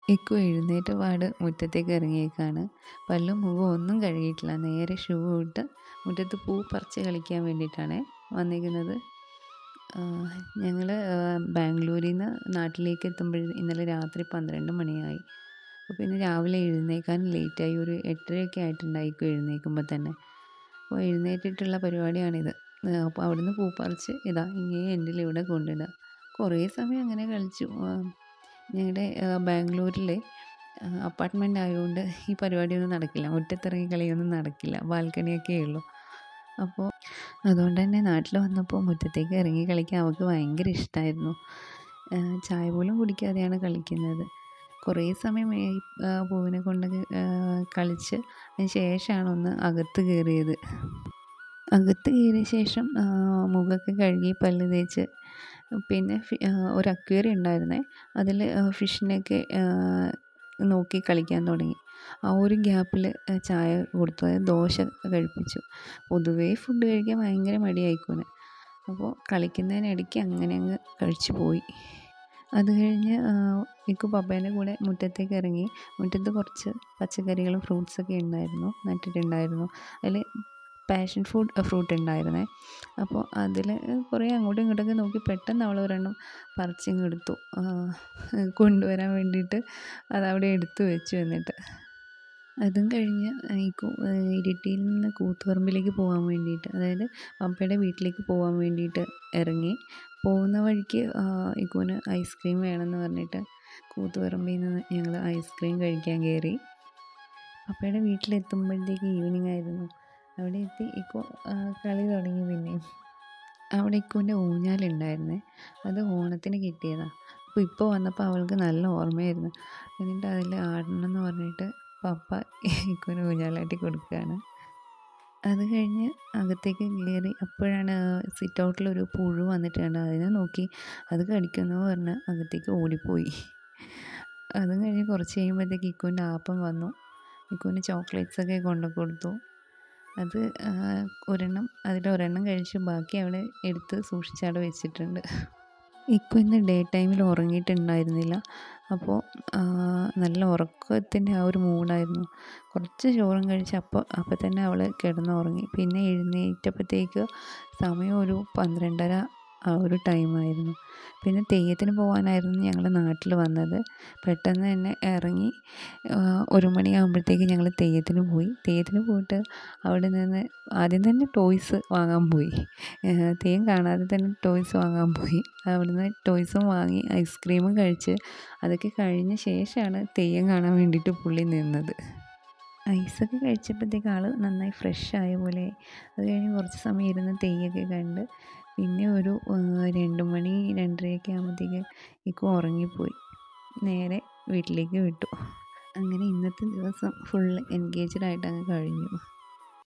ഇക്കു എഴുന്നേറ്റ പാട് മുറ്റത്തേക്ക് ഇറങ്ങിയേക്കാണ് പല്ലും മുഖവും ഒന്നും കഴുകിയിട്ടില്ല നേരെ ഷൂ ഇട്ട് മുറ്റത്ത് പൂ പറിച്ച് കളിക്കാൻ വേണ്ടിയിട്ടാണ് വന്നിരിക്കുന്നത് ഞങ്ങൾ ബാംഗ്ലൂരിൽ നിന്ന് നാട്ടിലേക്ക് എത്തുമ്പോൾ ഇന്നലെ രാത്രി പന്ത്രണ്ട് മണിയായി അപ്പോൾ പിന്നെ രാവിലെ എഴുന്നേക്കാൻ ലേറ്റായി ഒരു എട്ടരയൊക്കെ ആയിട്ടുണ്ടായിരിക്കും എഴുന്നേൽക്കുമ്പോൾ തന്നെ അപ്പോൾ എഴുന്നേറ്റിട്ടുള്ള പരിപാടിയാണിത് അപ്പോൾ അവിടുന്ന് പൂ പറിച്ച് ഇതാ ഇങ്ങനെ എൻ്റെ ഇവിടെ കൊണ്ടിടുക കുറേ സമയം അങ്ങനെ കളിച്ചു ഞങ്ങളുടെ ബാംഗ്ലൂരിൽ അപ്പാർട്ട്മെൻ്റ് ആയതുകൊണ്ട് ഈ പരിപാടിയൊന്നും നടക്കില്ല മുറ്റത്തിറങ്ങി കളിയൊന്നും നടക്കില്ല ബാൽക്കണിയൊക്കെ ഉള്ളൂ അപ്പോൾ അതുകൊണ്ട് തന്നെ നാട്ടിൽ വന്നപ്പോൾ മുറ്റത്തേക്ക് ഇറങ്ങി കളിക്കാൻ അവൾക്ക് ഭയങ്കര ഇഷ്ടമായിരുന്നു ചായ പോലും കുടിക്കാതെയാണ് കളിക്കുന്നത് കുറേ സമയം ഈ പൂവിനെ കൊണ്ട് കളിച്ച് അതിന് ശേഷമാണ് ഒന്ന് അകത്ത് കയറിയത് അകത്ത് കയറിയ ശേഷം മുഖമൊക്കെ കഴുകി പല്ല് തേച്ച് പിന്നെ ഒരു അക്വേറിയം ഉണ്ടായിരുന്നേ അതിൽ ഫിഷിനെയൊക്കെ നോക്കി കളിക്കാൻ തുടങ്ങി ആ ഒരു ഗ്യാപ്പിൽ ചായ കൊടുത്തു അതായത് ദോശ കഴിപ്പിച്ചു പൊതുവേ ഫുഡ് കഴിക്കാൻ ഭയങ്കര മടിയായിക്കോനെ അപ്പോൾ കളിക്കുന്നതിനിടയ്ക്ക് അങ്ങനെ അങ്ങ് കഴിച്ചു പോയി അത് കഴിഞ്ഞ് ഇക്കു പപ്പേൻ്റെ കൂടെ മുറ്റത്തേക്ക് ഇറങ്ങി മുറ്റത്ത് കുറച്ച് പച്ചക്കറികളും ഫ്രൂട്ട്സൊക്കെ ഉണ്ടായിരുന്നു നട്ടിട്ടുണ്ടായിരുന്നു അതിൽ പാഷൻ ഫ്രൂട്ട് ഫ്രൂട്ട് ഉണ്ടായിരുന്നേ അപ്പോൾ അതിൽ കുറേ അങ്ങോട്ടും ഇങ്ങോട്ടൊക്കെ നോക്കി പെട്ടെന്ന് അവൾ ഒരെണ്ണം പറിച്ചിങ്ങ് എടുത്തു കൊണ്ടുവരാൻ വേണ്ടിയിട്ട് അതവിടെ എടുത്തു വെച്ചു എന്നിട്ട് അതും കഴിഞ്ഞ് ഈ ഇരിട്ടിയിൽ നിന്ന് കൂത്തുപറമ്പിലേക്ക് പോകാൻ വേണ്ടിയിട്ട് അതായത് പപ്പയുടെ വീട്ടിലേക്ക് പോകാൻ വേണ്ടിയിട്ട് ഇറങ്ങി പോകുന്ന വഴിക്ക് ഇക്കുവിന് ഐസ്ക്രീം വേണമെന്ന് പറഞ്ഞിട്ട് കൂത്തുപറമ്പിൽ നിന്ന് ഞങ്ങൾ ഐസ്ക്രീം കഴിക്കാൻ കയറി പപ്പയുടെ വീട്ടിലെത്തുമ്പോഴത്തേക്ക് ഈവനിങ് ആയിരുന്നു അവിടെ എത്തി ഇക്കോ കളി തുടങ്ങി പിന്നെയും അവിടെ ഇക്കുവിൻ്റെ ഊഞ്ഞാലുണ്ടായിരുന്നേ അത് ഓണത്തിന് കിട്ടിയതാണ് അപ്പോൾ ഇപ്പോൾ വന്നപ്പോൾ അവൾക്ക് നല്ല ഓർമ്മയായിരുന്നു എന്നിട്ട് അതിൽ ആടണം എന്ന് പറഞ്ഞിട്ട് പപ്പ ഇക്കുവിന് ഊഞ്ഞാലാട്ടി കൊടുക്കുകയാണ് അത് കഴിഞ്ഞ് അകത്തേക്ക് കയറി അപ്പോഴാണ് സിറ്റ് ഔട്ടിലൊരു പുഴു വന്നിട്ട് കണ്ടത് അതിനെ നോക്കി അത് കടിക്കുമെന്ന് പറഞ്ഞ് അകത്തേക്ക് ഓടിപ്പോയി അതും കഴിഞ്ഞ് കുറച്ച് കഴിയുമ്പോഴത്തേക്ക് ഇക്കുവിൻ്റെ ആപ്പം വന്നു ഇക്കുവിന് ചോക്ലേറ്റ്സൊക്കെ കൊണ്ടു കൊടുത്തു അത് ഒരെണ്ണം അതിൽ ഒരെണ്ണം കഴിച്ച് ബാക്കി അവിടെ എടുത്ത് സൂക്ഷിച്ചവിടെ വെച്ചിട്ടുണ്ട് ഇക്കു ഇന്ന് ഡേ ടൈമിൽ ഉറങ്ങിയിട്ടുണ്ടായിരുന്നില്ല അപ്പോൾ നല്ല ഉറക്കത്തിൻ്റെ ആ ഒരു മൂഡായിരുന്നു കുറച്ച് ചോറും കഴിച്ച് അപ്പോൾ അപ്പോൾ തന്നെ അവൾ കിടന്നുറങ്ങി പിന്നെ എഴുന്നേറ്റപ്പോഴത്തേക്ക് സമയം ഒരു പന്ത്രണ്ടര ആ ഒരു ടൈമായിരുന്നു പിന്നെ തെയ്യത്തിന് പോകാനായിരുന്നു ഞങ്ങൾ നാട്ടിൽ വന്നത് പെട്ടെന്ന് തന്നെ ഇറങ്ങി ഒരു മണിയാകുമ്പോഴത്തേക്ക് ഞങ്ങൾ തെയ്യത്തിന് പോയി തെയ്യത്തിന് പോയിട്ട് അവിടെ നിന്ന് ആദ്യം തന്നെ ടോയ്സ് വാങ്ങാൻ പോയി തെയ്യം കാണാതെ തന്നെ ടോയ്സ് വാങ്ങാൻ പോയി അവിടുന്ന് ടോയ്സും വാങ്ങി ഐസ്ക്രീമും കഴിച്ച് അതൊക്കെ കഴിഞ്ഞ ശേഷമാണ് തെയ്യം കാണാൻ വേണ്ടിയിട്ട് പുള്ളി നിന്നത് ഐസൊക്കെ കഴിച്ചപ്പോഴത്തേക്ക് ആൾ നന്നായി ഫ്രഷ് ആയ പോലെ അത് കഴിഞ്ഞ് കുറച്ച് സമയം ഇരുന്ന് തെയ്യൊക്കെ കണ്ട് പിന്നെ ഒരു രണ്ട് മണി രണ്ടരയൊക്കെ ആകുമ്പോഴത്തേക്ക് ഇക്കു ഉറങ്ങിപ്പോയി നേരെ വീട്ടിലേക്ക് വിട്ടു അങ്ങനെ ഇന്നത്തെ ദിവസം ഫുൾ എൻഗേജ്ഡ് ആയിട്ട് അങ്ങ് കഴിഞ്ഞു